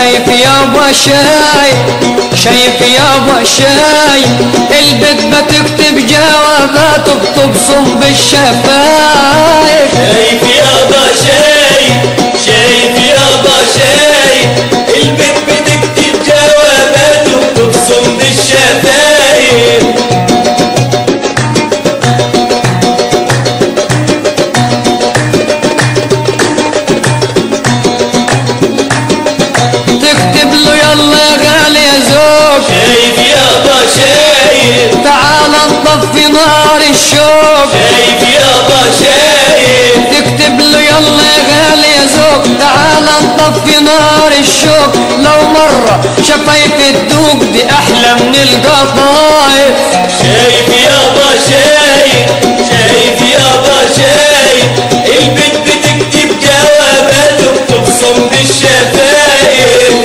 شايف يابا شايف شايف يابا شايف البت بتكتب جوابات وبتبصم بالشفايف شايف يابا شايف شايف يابا شايف البنت بتكتب جوابات وبتبصم بالشفايف تكتب له يلا يا غالي يا زوج شايف يابا شايف تعال نطفي نار الشوق شايف يابا شايف تكتب له يلا يا غالي يا زوج تعال نطفي نار الشوق لو مرة شفايف الدوق دي أحلى من القطايف شايف يابا شايف شايف يابا شايف البنت بتكتب جوابات وبتبصم بالشفايف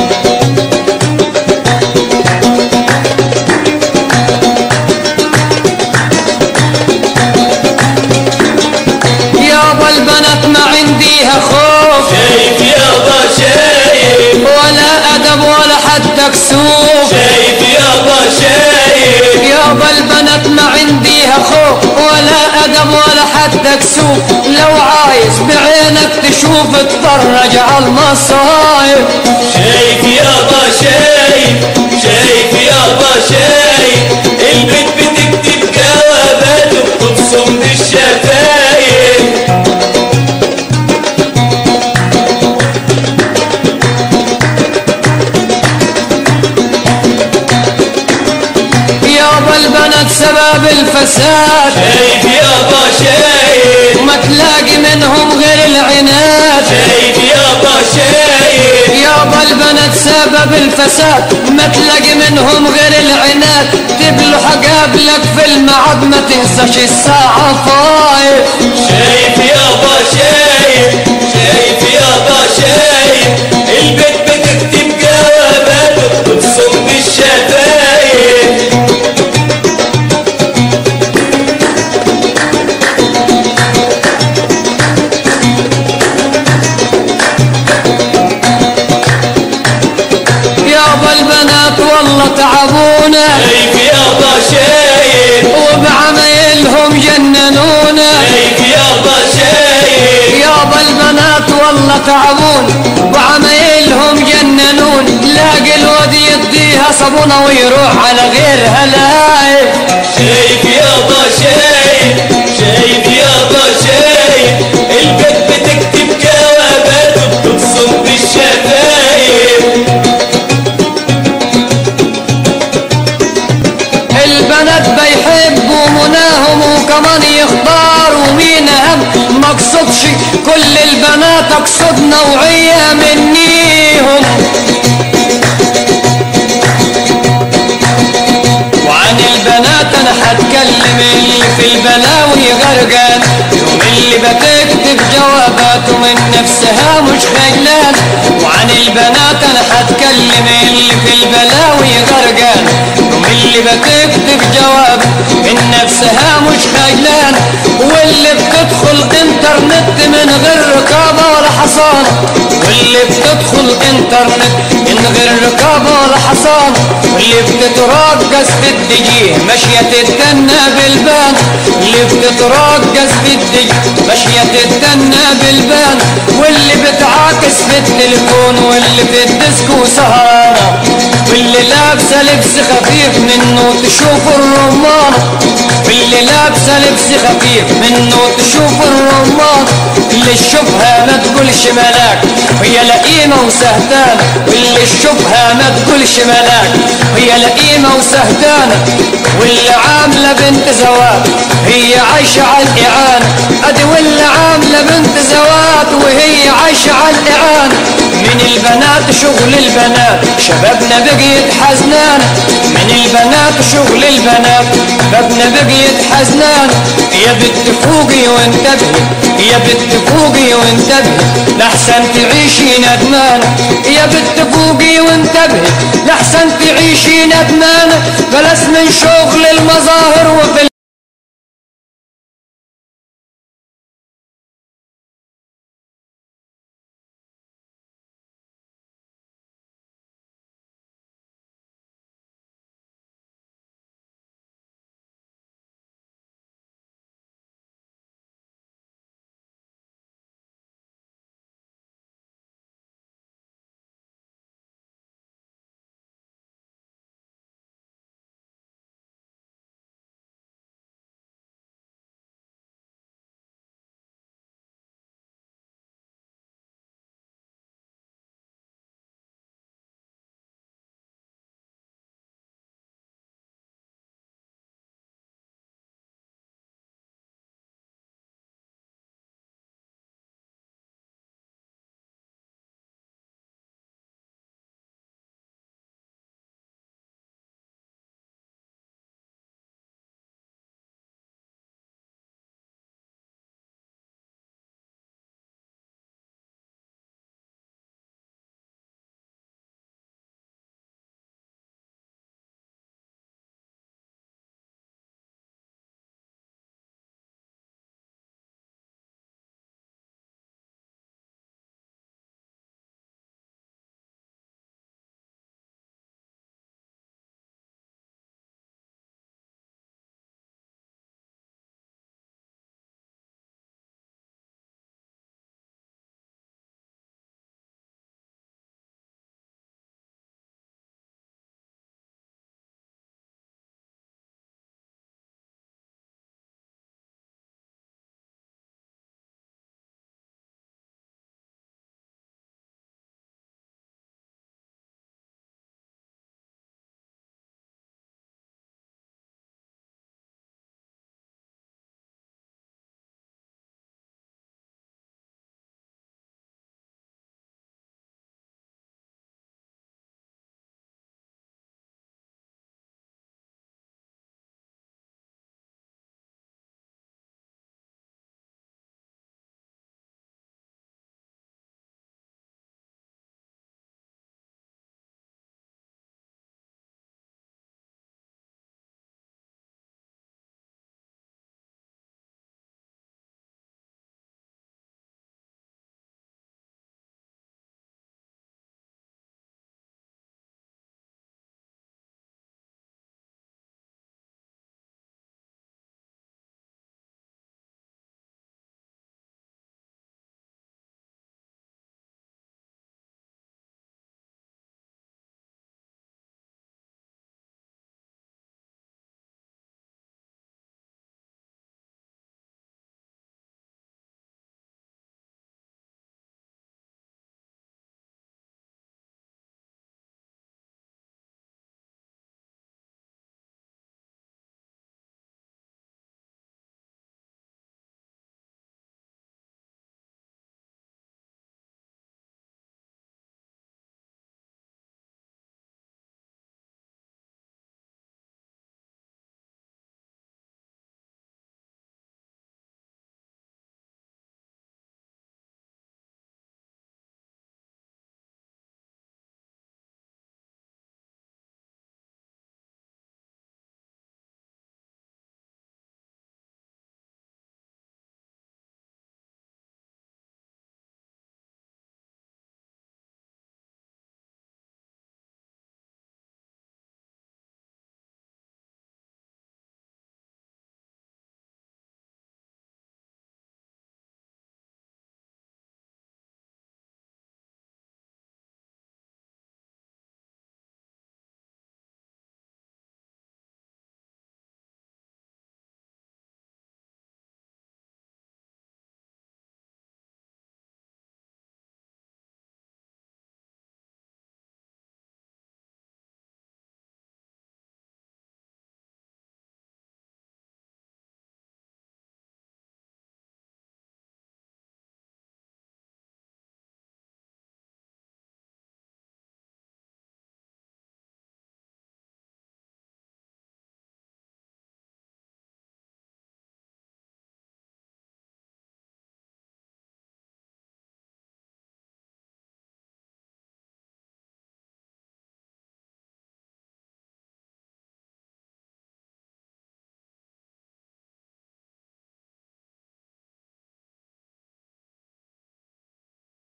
يابا البنات ما عنديها خوف شايف يابا شايف ولا أدب ولا حتى كسوف شايف يابا شايف يابا البنات ما عنديها خوف ولا أدب ولا حتى كسوف لو عايز بعينك تشوف اتفرج على المصايب شايف يابا شايف شايف يابا شايف البنت بتكتب جوابات وبتبصم بالشفايف يابا البنات سبب الفساد شايف يابا شايف ما تلاقي منهم غير العناد شايف يابا شايف يابا البنات سبب الفساد ما تلاقي منهم غير العناد تبلو حقابلك في المعاد ما تنساش الساعة فايف شايف يابا شايف شايف يابا شايف البنت بتكتب جوابات وبتبصم بالشفايف يابا البنات والله تعبونا شايف يابا شايف وبعمايلهم جننونا شايف يابا شايف يابا البنات والله تعبون وعمايلهم جننون لاقي الواد يديها صابونة ويروح على غيرها لايف شايف يابا شايف شايف يابا شايف البنت بتكتب جوابات وبتبصم بالشفايف البنات بيحبوا مناهم وكمان يختاروا مين اهم ما اقصدش كل البنات اقصد نوعية منيهم وعن البنات انا هتكلم اللي في البلاوي غرقان يوم اللي بتكتب جواباته من نفسها مش خجلان وعن البنات انا هتكلم اللي في البلاوي غرقان يوم اللي بتكتب جواب من نفسها مش خجلان واللي بتدخل انترنت من غير رقابة ولا حصانة واللي بتدخل انترنت من غير رقابة ولا حصانة واللي بتترقص في الدجيه ماشية تتنى بالبان اللي بتترقص في الدجيه ماشية تتنى بالبان واللي بتعاكس في التليفون واللي في الديسكو سهرانة واللي لابسة لبس خفيف منه تشوف الرمان واللي لابسة لبس خفيف منه تشوف الرمان اللي تشوفها ما تقولش ملاك وهي لئيمة وسهتانة واللي تشوفها ما تقولش ملاك وهي لئيمة وسهتانة واللي عاملة بنت زواج هي عايشة على الإعانة أدي واللي عاملة بنت زواج وهي عايشة على الإعانة من البنات شغل البنات شبابنا بقيت حزنان من البنات شغل البنات شبابنا بقيت حزنان يا بنت فوقي وانتبهي يا بنت فوقي وانتبهي لحسن تعيشي ندمان يا بنت فوقي وانتبهي لحسن تعيشي ندمان بلاش من شغل المظاهر وفي